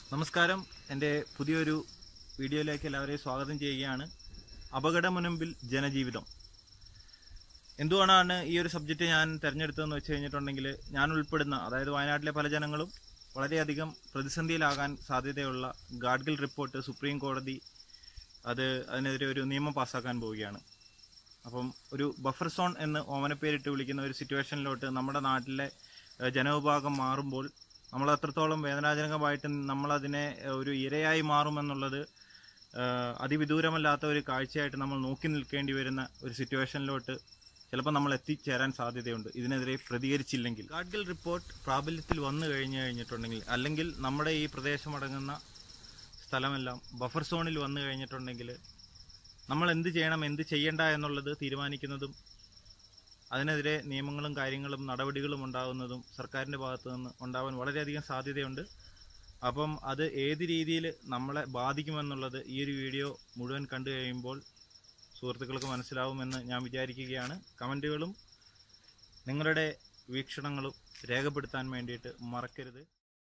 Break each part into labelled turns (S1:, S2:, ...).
S1: നമസ്കാരം എൻ്റെ പുതിയൊരു വീഡിയോയിലേക്ക് എല്ലാവരെയും സ്വാഗതം ചെയ്യുകയാണ് അപകടമുനമ്പിൽ ജനജീവിതം എന്തുകൊണ്ടാണ് ഈ ഒരു സബ്ജക്റ്റ് ഞാൻ തിരഞ്ഞെടുത്തതെന്ന് വെച്ച് കഴിഞ്ഞിട്ടുണ്ടെങ്കിൽ ഞാൻ ഉൾപ്പെടുന്ന അതായത് വയനാട്ടിലെ പല ജനങ്ങളും വളരെയധികം പ്രതിസന്ധിയിലാകാൻ സാധ്യതയുള്ള ഗാഡ്ഗിൽ റിപ്പോർട്ട് സുപ്രീം കോടതി അത് അതിനെതിരെ ഒരു നിയമം പാസ്സാക്കാൻ പോവുകയാണ് അപ്പം ഒരു ബഫർ സോൺ എന്ന് ഓമനപ്പേരിട്ട് വിളിക്കുന്ന ഒരു സിറ്റുവേഷനിലോട്ട് നമ്മുടെ നാട്ടിലെ ഏഹ്, ജനവിഭാഗം മാറുമ്പോൾ നമ്മൾ അത്രത്തോളം വേദനാജനകമായിട്ട് നമ്മളതിനെ ഏഹ്, ഒരു ഇരയായി മാറുമെന്നുള്ളത് ഏഹ്, അതിവിദൂരമല്ലാത്ത ഒരു കാഴ്ചയായിട്ട് നമ്മൾ നോക്കി നിൽക്കേണ്ടി വരുന്ന ഒരു സിറ്റുവേഷനിലോട്ട് ചിലപ്പോൾ നമ്മൾ എത്തിച്ചേരാൻ സാധ്യതയുണ്ട് ഇതിനെതിരെ പ്രതികരിച്ചില്ലെങ്കിൽ ഗാഡ്ഗിൽ റിപ്പോർട്ട് പ്രാബല്യത്തിൽ വന്നു കഴിഞ്ഞു കഴിഞ്ഞിട്ടുണ്ടെങ്കിൽ അല്ലെങ്കിൽ നമ്മുടെ ഈ പ്രദേശമടങ്ങുന്ന സ്ഥലമെല്ലാം ബഫർ സോണിൽ വന്നു കഴിഞ്ഞിട്ടുണ്ടെങ്കിൽ നമ്മൾ എന്ത് ചെയ്യണം എന്ത് ചെയ്യണ്ട എന്നുള്ളത് തീരുമാനിക്കുന്നതും അതിനെതിരെ നിയമങ്ങളും കാര്യങ്ങളും നടപടികളും ഉണ്ടാകുന്നതും സർക്കാരിൻ്റെ ഭാഗത്തു നിന്ന് ഉണ്ടാവാൻ വളരെയധികം സാധ്യതയുണ്ട് അപ്പം അത് ഏത് രീതിയിൽ നമ്മളെ ബാധിക്കുമെന്നുള്ളത് ഈ ഒരു വീഡിയോ മുഴുവൻ കണ്ടു കഴിയുമ്പോൾ സുഹൃത്തുക്കൾക്ക് മനസ്സിലാവുമെന്ന് ഞാൻ വിചാരിക്കുകയാണ് കമൻറ്റുകളും നിങ്ങളുടെ വീക്ഷണങ്ങളും രേഖപ്പെടുത്താൻ വേണ്ടിയിട്ട് മറക്കരുത്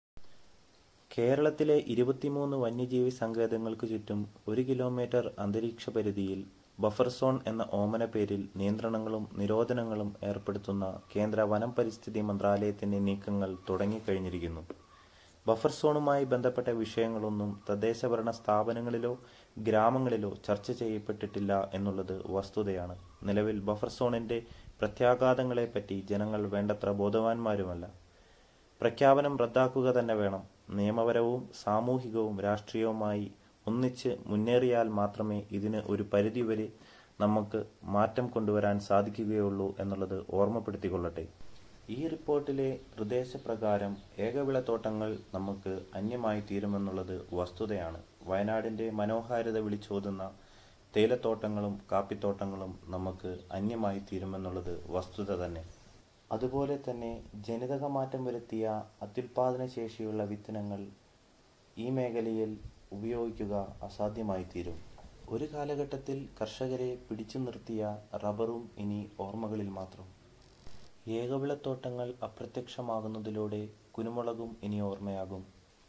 S2: കേരളത്തിലെ ഇരുപത്തിമൂന്ന് വന്യജീവി സങ്കേതങ്ങൾക്ക് ചുറ്റും ഒരു കിലോമീറ്റർ അന്തരീക്ഷ പരിധിയിൽ ബഫർ സോൺ എന്ന ഓമന പേരിൽ നിയന്ത്രണങ്ങളും നിരോധനങ്ങളും ഏർപ്പെടുത്തുന്ന കേന്ദ്ര വനം പരിസ്ഥിതി മന്ത്രാലയത്തിന്റെ നീക്കങ്ങൾ തുടങ്ങിക്കഴിഞ്ഞിരിക്കുന്നു ബഫർ സോണുമായി ബന്ധപ്പെട്ട വിഷയങ്ങളൊന്നും തദ്ദേശഭരണ സ്ഥാപനങ്ങളിലോ ഗ്രാമങ്ങളിലോ ചർച്ച ചെയ്യപ്പെട്ടിട്ടില്ല എന്നുള്ളത് വസ്തുതയാണ് നിലവിൽ ബഫർ സോണിന്റെ പ്രത്യാഘാതങ്ങളെപ്പറ്റി ജനങ്ങൾ വേണ്ടത്ര ബോധവാന്മാരുമല്ല പ്രഖ്യാപനം റദ്ദാക്കുക തന്നെ വേണം നിയമപരവും സാമൂഹികവും രാഷ്ട്രീയവുമായി ഒന്നിച്ച് മുന്നേറിയാൽ മാത്രമേ ഇതിന് ഒരു പരിധിവരെ നമുക്ക് മാറ്റം കൊണ്ടുവരാൻ സാധിക്കുകയുള്ളൂ എന്നുള്ളത് ഓർമ്മപ്പെടുത്തിക്കൊള്ളട്ടെ ഈ റിപ്പോർട്ടിലെ നിർദ്ദേശപ്രകാരം ഏകവിളത്തോട്ടങ്ങൾ നമുക്ക് അന്യമായി തീരുമെന്നുള്ളത് വസ്തുതയാണ് വയനാടിന്റെ മനോഹാരിത വിളിച്ചോതുന്ന തേയിലത്തോട്ടങ്ങളും കാപ്പിത്തോട്ടങ്ങളും നമുക്ക് അന്യമായി തീരുമെന്നുള്ളത് വസ്തുത തന്നെ അതുപോലെ തന്നെ ജനിതക മാറ്റം വരുത്തിയ അത്യുൽപാദന ശേഷിയുള്ള വിത്തിനങ്ങൾ ഈ മേഖലയിൽ ഉപയോഗിക്കുക അസാധ്യമായി തീരും ഒരു കാലഘട്ടത്തിൽ കർഷകരെ പിടിച്ചു നിർത്തിയ റബ്ബറും ഇനി ഓർമ്മകളിൽ മാത്രം ഏകവിളത്തോട്ടങ്ങൾ അപ്രത്യക്ഷമാകുന്നതിലൂടെ കുരുമുളകും ഇനി ഓർമ്മയാകും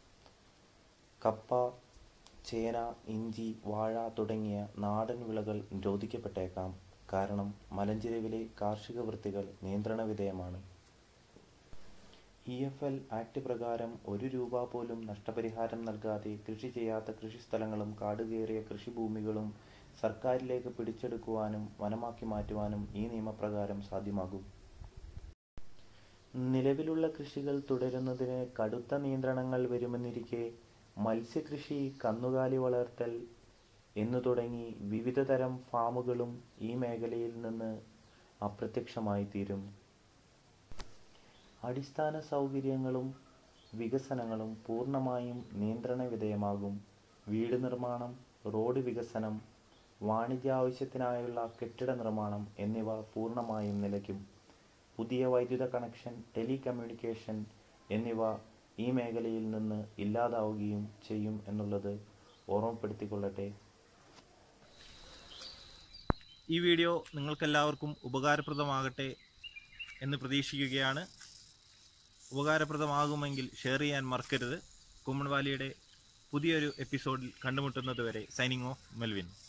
S2: കപ്പ ചേന ഇഞ്ചി വാഴ തുടങ്ങിയ നാടൻ വിളകൾ നിരോധിക്കപ്പെട്ടേക്കാം കാരണം മലഞ്ചെരുവിലെ കാർഷിക വൃത്തികൾ നിയന്ത്രണ വിധേയമാണ് ഇ എഫ് എൽ ആക്ട് പ്രകാരം ഒരു രൂപ പോലും നഷ്ടപരിഹാരം നൽകാതെ കൃഷി ചെയ്യാത്ത കൃഷിസ്ഥലങ്ങളും കാടുകയറിയ കൃഷിഭൂമികളും സർക്കാരിലേക്ക് പിടിച്ചെടുക്കുവാനും വനമാക്കി മാറ്റുവാനും ഈ നിയമപ്രകാരം സാധ്യമാകും നിലവിലുള്ള കൃഷികൾ തുടരുന്നതിന് കടുത്ത നിയന്ത്രണങ്ങൾ വരുമെന്നിരിക്കെ മത്സ്യകൃഷി കന്നുകാലി വളർത്തൽ എന്നു തുടങ്ങി വിവിധ തരം ഫാമുകളും ഈ മേഖലയിൽ നിന്ന് അപ്രത്യക്ഷമായി തീരും അടിസ്ഥാന സൗകര്യങ്ങളും വികസനങ്ങളും പൂർണ്ണമായും നിയന്ത്രണ വിധേയമാകും വീട് നിർമ്മാണം റോഡ് വികസനം വാണിജ്യ ആവശ്യത്തിനായുള്ള കെട്ടിട നിർമ്മാണം എന്നിവ പൂർണ്ണമായും നിലയ്ക്കും പുതിയ വൈദ്യുത കണക്ഷൻ ടെലികമ്മ്യൂണിക്കേഷൻ എന്നിവ ഈ മേഖലയിൽ നിന്ന് ഇല്ലാതാവുകയും ചെയ്യും എന്നുള്ളത് ഓർമ്മപ്പെടുത്തിക്കൊള്ളട്ടെ
S1: ഈ വീഡിയോ നിങ്ങൾക്കെല്ലാവർക്കും ഉപകാരപ്രദമാകട്ടെ എന്ന് പ്രതീക്ഷിക്കുകയാണ് ഉപകാരപ്രദമാകുമെങ്കിൽ ഷെയർ ചെയ്യാൻ മറക്കരുത് കുമ്മൺ വാലിയുടെ പുതിയൊരു എപ്പിസോഡിൽ കണ്ടുമുട്ടുന്നത് വരെ സൈനിങ് ഓഫ് മെൽവിൻ